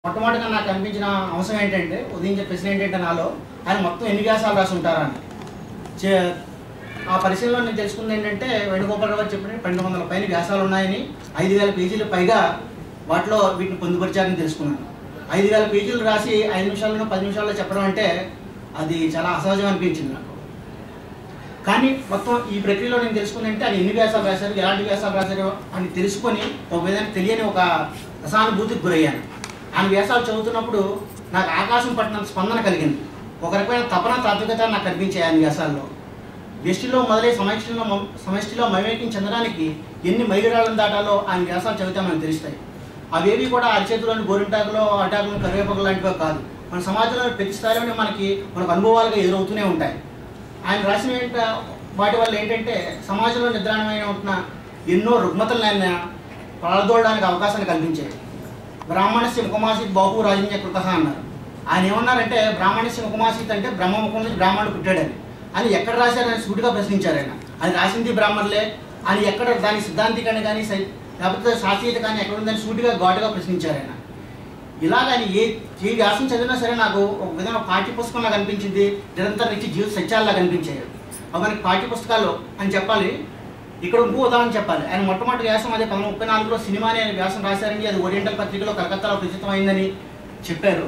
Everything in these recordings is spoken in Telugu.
మొట్టమొదటిగా నాకు అనిపించిన అంశం ఏంటంటే ఉదయించే ప్రశ్న ఏంటంటే నాలో ఆయన మొత్తం ఎన్ని వ్యాసాలు రాసి ఉంటారా అని చే- ఆ పరిశీలనలో నేను తెలుసుకుంది ఏంటంటే వేణుగోపాల్ గారు చెప్పిన పన్నెండు వందల పైన వ్యాసాలు ఉన్నాయని ఐదు వేల పేజీలు పైగా వాటిలో వీటిని పొందుపరిచారని తెలుసుకున్నాను ఐదు వేల పేజీలు రాసి ఐదు నిమిషాల్లో పది నిమిషాల్లో చెప్పడం అంటే అది చాలా అసహజం అనిపించింది నాకు కానీ మొత్తం ఈ ప్రక్రియలో నేను తెలుసుకుంది అంటే అది ఎన్ని వ్యాసాలు రాశారు ఎలాంటి వ్యాసాలు రాశారు అని తెలుసుకొని ఒక విధంగా తెలియని ఒక అసానుభూతికి గురయ్యాను ఆయన వ్యాసాలు చదువుతున్నప్పుడు నాకు ఆకాశం పట్టినంత స్పందన కలిగింది ఒక రకమైన తపన తాత్వికత నాకు కనిపించాయి ఆయన వ్యాసాల్లో వ్యష్టిలో మొదలై సమష్టిలో మ- సమష్టిలో మైవేకం చెందడానికి ఎన్ని మైలురాళ్ళను దాటాలో ఆయన వ్యాసాలు చదివితే మనకు తెలుస్తాయి అవేవి కూడా అరిచేతులోని గోరింటాకులో అటాకులు కరివేపాకు లాంటివే కాదు మన సమాజంలో ప్రతి స్థాయిలోనే మనకి మనకు అనుభవాలుగా ఎదురవుతూనే ఉంటాయి ఆయన రాసిన ఏంట- వాటి వల్ల ఏంటంటే సమాజంలో నిద్రాణమైన ఉంటున్న ఎన్నో రుగ్మతలను ఆయన పాల్దోడడానికి అవకాశాన్ని కల్పించాయి బ్రాహ్మణస్య ముఖమాసిత్ బాహు రాజన్య కృత అన్నారు ఆయన ఏమన్నారంటే బ్రాహ్మణస్య ముఖమాసిత్ అంటే బ్రహ్మముఖం నుంచి బ్రాహ్మణుడు పుట్టాడని అని ఎక్కడ రాశారని సూటిగా ప్రశ్నించారు ఆయన అది రాసింది బ్రాహ్మణులే అని ఎక్కడ దాని సిద్ధాంతికని కానీ సై- లేకపోతే శాస్త్రీయత కానీ ఎక్కడ ఉందని సూటిగా ఘాటుగా ప్రశ్నించారు ఆయన ఇలాగని ఏ ఏ వ్యాసం చదివినా సరే నాకు ఒక విధంగా పాఠ్య పుస్తకంలా కనిపించింది నిరంతరం ఇచ్చి జీవిత సత్యాల్లా కనిపించాయి అవి మనకి పాఠ్య పుస్తకాలు అని చెప్పాలి ఇక్కడ ఇంకో ఉదాహరణ చెప్పాలి ఆయన మొట్టమొదటి వ్యాసం అదే పంతొమ్మిది ముప్పై నాలుగులో సినిమా అనే వ్యాసం రాశారని అది ఓరియంటల్ పత్రికలో కలకత్తాలో ప్రచురితమైందని చెప్పారు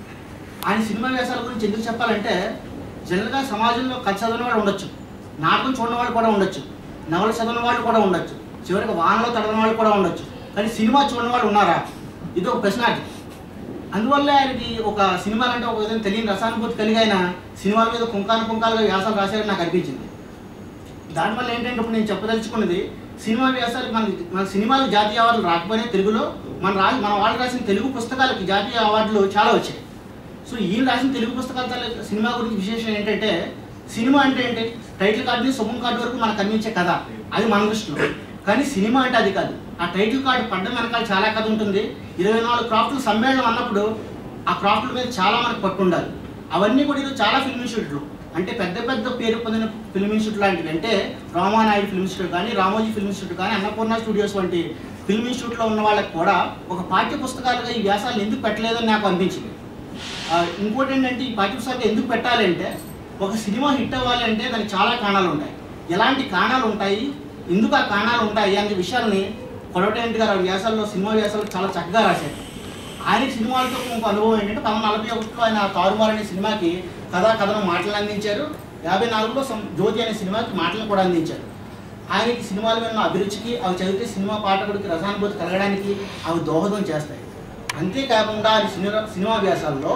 ఆయన సినిమా వ్యాసాల గురించి ఎందుకు చెప్పాలంటే జనరల్గా సమాజంలో కథ చదివిన వాళ్ళు ఉండొచ్చు నాటకం చూడని వాళ్ళు కూడా ఉండొచ్చు నవల చదివిన వాళ్ళు కూడా ఉండొచ్చు చివరికి వానలో తడవని వాళ్ళు కూడా ఉండొచ్చు కానీ సినిమా చూడని వాళ్ళు ఉన్నారా ఇది ఒక ప్రశ్న అది. అందువల్ల ఆయనకి ఒక సినిమాలు అంటే ఒక విధంగా తెలియని రసానుభూతి కలిగి ఆయన సినిమాల మీద కుంకాను కుంకాలుగా వ్యాసాలు రాశారని నాకు అనిపించింది దానివల్ల ఏంటంటే ఇప్పుడు నేను చెప్పదలుచుకున్నది సినిమా వ్యాసాలకు మన మన సినిమాలకు జాతీయ అవార్డులు రాకపోయినా తెలుగులో మన రా మన వాళ్ళు రాసిన తెలుగు పుస్తకాలకి జాతీయ అవార్డులు చాలా వచ్చాయి సో ఈయన రాసిన తెలుగు పుస్తకాల తాలూకు సినిమా గురించి విశేషం ఏంటంటే సినిమా అంటే ఏంటి టైటిల్ కార్డు నుంచి సొమ్ము కార్డు వరకు మనకు అందించే కథ అది మన దృష్టిలో కానీ సినిమా అంటే అది కాదు ఆ టైటిల్ కార్డు పడ్డం వెనకాల చాలా కథ ఉంటుంది ఇరవై నాలుగు క్రాఫ్ట్లు సమ్మేళనం అన్నప్పుడు ఆ క్రాఫ్ట్ల మీద చాలా మనకు పట్టు ఉండాలి అవన్నీ కూడా ఈరోజు చాలా ఫిల్మ్ ఇన్స్టిట్యూట్లు అంటే పెద్ద పెద్ద పేరు పొందిన ఫిల్మ్ ఇన్స్టిట్యూట్ లాంటివి అంటే రామానాయుడు ఫిల్మ్ ఇన్స్టిట్యూట్ కానీ రామోజీ ఫిల్మ్ ఇన్స్టిట్యూట్ కానీ అన్నపూర్ణ స్టూడియోస్ వంటి ఫిల్మ్ ఇన్స్టిట్యూట్లో ఉన్న వాళ్ళకి కూడా ఒక పాఠ్య పుస్తకాలుగా ఈ వ్యాసాలు ఎందుకు పెట్టలేదని నాకు అనిపించింది ఆ, ఇంకోటి ఏంటంటే ఈ పాఠ్యపుస్తకాలు ఎందుకు పెట్టాలంటే ఒక సినిమా హిట్ అవ్వాలి అంటే దానికి చాలా కారణాలు ఉంటాయి ఎలాంటి కారణాలు ఉంటాయి ఎందుకు ఆ కారణాలు ఉంటాయి అనే విషయాల్ని కొడవటేంటి గారు ఆ వ్యాసాల్లో సినిమా వ్యాసాలు చాలా చక్కగా రాశారు ఆయనకి సినిమాలతో ఇంకో అనుభవం ఏంటంటే పంతొమ్మిది నలభై ఒకటిలో ఆయన తారుమారు అనే సినిమాకి కథా కథను మాటలు అందించారు యాభై నాలుగులో సం- జ్యోతి అనే సినిమాకి మాటలు కూడా అందించారు ఆయనకి సినిమాల మీద ఉన్న అభిరుచికి అవి చదివితే సినిమా పాఠకుడికి రసానుభూతి కలగడానికి అవి దోహదం చేస్తాయి అంతేకాకుండా ఆయన సినిమా సినిమా వ్యాసాల్లో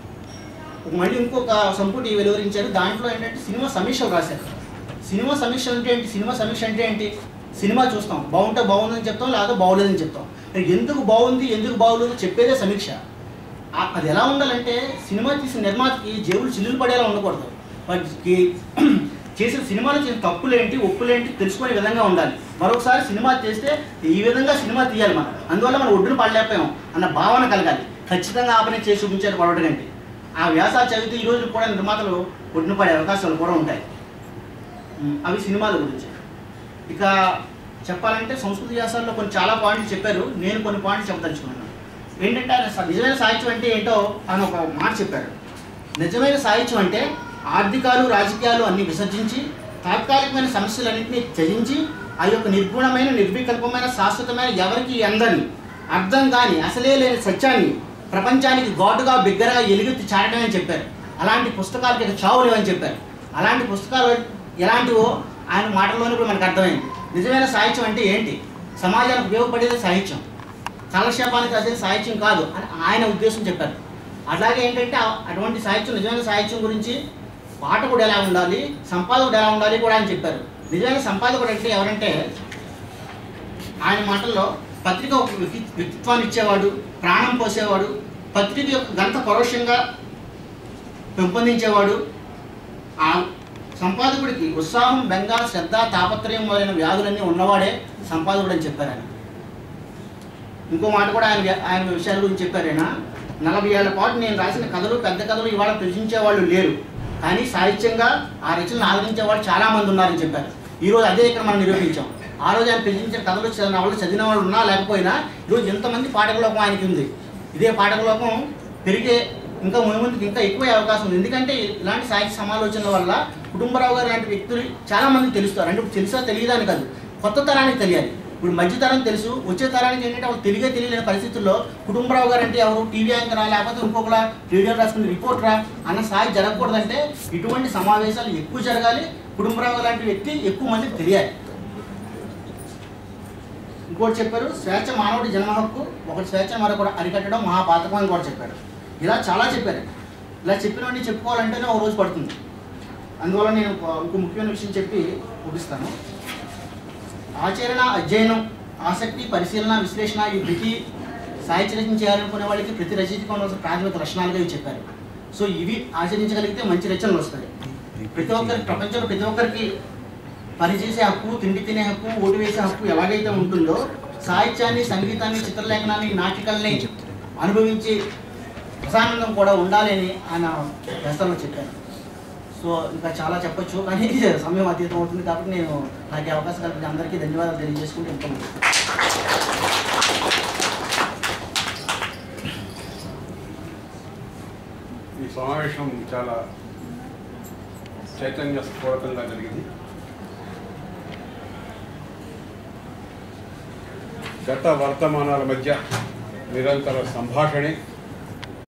మళ్ళీ ఇంకొక సంపుటి వెలువరించారు దాంట్లో ఏంటంటే సినిమా సమీక్షలు రాశారు సినిమా సమీక్ష అంటే ఏంటి సినిమా సమీక్ష అంటే ఏంటి సినిమా చూస్తాం బాగుంటే బాగుందని చెప్తాం లేదా బాగోలేదని చెప్తాం మరి ఎందుకు బాగుంది ఎందుకు బాగోలేదు చెప్పేదే సమీక్ష ఆ- అది ఎలా ఉండాలంటే సినిమా తీసిన నిర్మాతకి జేబులు చిల్లులు పడేలా ఉండకూడదు వాటికి చేసిన సినిమాలో చేసిన తప్పులేంటి ఒప్పులేంటి తెలుసుకునే విధంగా ఉండాలి మరొకసారి సినిమా చేస్తే ఈ విధంగా సినిమా తీయాలి మనం అందువల్ల మనం ఒడ్డును పడలేకపోయాం అన్న భావన కలగాలి ఖచ్చితంగా ఆపనే చేసి చూపించారు పడవటండి ఆ వ్యాసాలు చదివితే ఈ రోజు కూడా నిర్మాతలు ఒడ్డున పడే అవకాశాలు కూడా ఉంటాయి ఉమ్, అవి సినిమాల గురించి ఇక చెప్పాలంటే సంస్కృతి వ్యాసాల్లో కొన్ని చాలా పాయింట్లు చెప్పారు నేను కొన్ని పాయింట్లు చెప్పదలుచుకున్నాను ఏంటంటే ఆయన స- నిజమైన సాహిత్యం అంటే ఏంటో ఆయన ఒక మాట చెప్పారు నిజమైన సాహిత్యం అంటే ఆర్థికాలు రాజకీయాలు అన్ని విసర్జించి తాత్కాలికమైన సమస్యలన్నింటినీ త్యజించి ఆ యొక్క నిర్గుణమైన నిర్వికల్పమైన శాశ్వతమైన ఎవరికి అందరిని అర్థం కాని అసలే లేని సత్యాన్ని ప్రపంచానికి ఘాటుగా బిగ్గరగా ఎలుగెత్తి చాటమే అని చెప్పారు అలాంటి పుస్తకాలకి ఇక చావు లేవని చెప్పారు అలాంటి పుస్తకాలు ఎలాంటివో ఆయన మాటల్లోనే కూడా మనకు అర్థమైంది నిజమైన సాహిత్యం అంటే ఏంటి సమాజానికి ఉపయోగపడేది సాహిత్యం కాలక్షేపానికి అదే సాహిత్యం కాదు అని ఆయన ఉద్దేశం చెప్పారు అలాగే ఏంటంటే ఆ- అటువంటి సాహిత్యం నిజమైన సాహిత్యం గురించి పాఠకుడు ఎలా ఉండాలి సంపాదకుడు ఎలా ఉండాలి కూడా అని చెప్పారు నిజమైన సంపాదకుడు అంటే ఎవరంటే ఆయన మాటల్లో పత్రిక ఒక వ్యక్తి- వ్యక్తిత్వాన్ని ఇచ్చేవాడు ప్రాణం పోసేవాడు పత్రిక యొక్క గంట పరోక్షంగా పెంపొందించేవాడు ఆ సంపాదకుడికి ఉత్సాహం బెంగ శ్రద్ధ తాపత్రయం మొదలైన వ్యాధులన్నీ ఉన్నవాడే సంపాదకుడు అని చెప్పారు ఆయన ఇంకో మాట కూడా ఆయన వ్య- ఆయన విషయాల గురించి చెప్పారు ఆయన నలభై ఏళ్ల పాటు నేను రాసిన కథలు పెద్ద కథలు ఇవాళ ప్రచురించే వాళ్ళు లేరు కానీ సాహిత్యంగా ఆ రచనలు ఆదరించే వాళ్ళు చాలా మంది ఉన్నారని చెప్పారు ఈ రోజు అదే ఇక్కడ మనం నిరూపించాం ఆ రోజు ఆయన ప్రచురించిన కథలు చదివిన వాళ్ళు చదివిన వాళ్ళు ఉన్నా లేకపోయినా ఈరోజు ఎంతమంది పాఠకులకు ఆయనకి ఉంది ఇదే పాఠకలోకం పెరిగే ఇంకా ముందుకు ఇంకా ఎక్కువ అవకాశం ఉంది ఎందుకంటే ఇలాంటి సాహిత్య సమాలోచనల వల్ల కుటుంబరావు గారు లాంటి వ్యక్తులు చాలా మందికి తెలుస్తారు అంటే ఇప్పుడు తెలుసా తెలియదని కాదు కొత్త తరానికి తెలియాలి ఇప్పుడు మధ్య తరం తెలుసు వచ్చే తరానికి ఏంటంటే వాళ్ళు తెలియగా తెలియలేని పరిస్థితుల్లో కుటుంబరావు గారు అంటే ఎవరు టీవీ యాంకరా లేకపోతే ఇంకొకలా రేడియో రాసుకుని రిపోర్టరా అన్న స్థాయి జరగకూడదంటే ఇటువంటి సమావేశాలు ఎక్కువ జరగాలి కుటుంబరావు గారు లాంటి వ్యక్తి ఎక్కువ మందికి తెలియాలి ఇంకోటి చెప్పారు స్వేచ్ఛ మానవుడి జన్మ హక్కు ఒకటి స్వేచ్ఛ మరొకటి అరికట్టడం మహాపాతకం అని కూడా చెప్పారు ఇలా చాలా చెప్పారు ఇలా చెప్పినవన్నీ చెప్పుకోవాలంటేనే ఒక రోజు పడుతుంది అందువల్ల నేను ఒక- ఇంకో ముఖ్యమైన విషయం చెప్పి ముగిస్తాను ఆచరణ అధ్యయనం ఆసక్తి పరిశీలన విశ్లేషణ ఈ ప్రతి సాహిత్య రచన చేయాలనుకునే వాళ్ళకి ప్రతి రచయితకు ఉండవలసిన ప్రాథమిక లక్షణాలుగా ఇవి చెప్పారు సో ఇవి ఆచరించగలిగితే మంచి రచనలు వస్తాయి ప్రతి ఒక్కరికి ప్రపంచంలో ప్రతి ఒక్కరికి పనిచేసే హక్కు తిండి తినే హక్కు ఓటు వేసే హక్కు ఎలాగైతే ఉంటుందో సాహిత్యాన్ని సంగీతాన్ని చిత్రలేఖనాన్ని నాటికల్ని అనుభవించి రసానందం కూడా ఉండాలి అని ఆయన ప్రస్తావన చెప్పారు సో ఇంకా చాలా చెప్పొచ్చు కానీ సమయం అతీతం అవుతుంది కాబట్టి నేను నాకు ఈ అవకాశం కల్పించిన అందరికీ ధన్యవాదాలు తెలియజేసుకుంటూ ఉంటాను ఈ సమావేశం చాలా చైతన్య స్ఫూరకంగా జరిగింది గత వర్తమానాల మధ్య నిరంతర సంభాషణే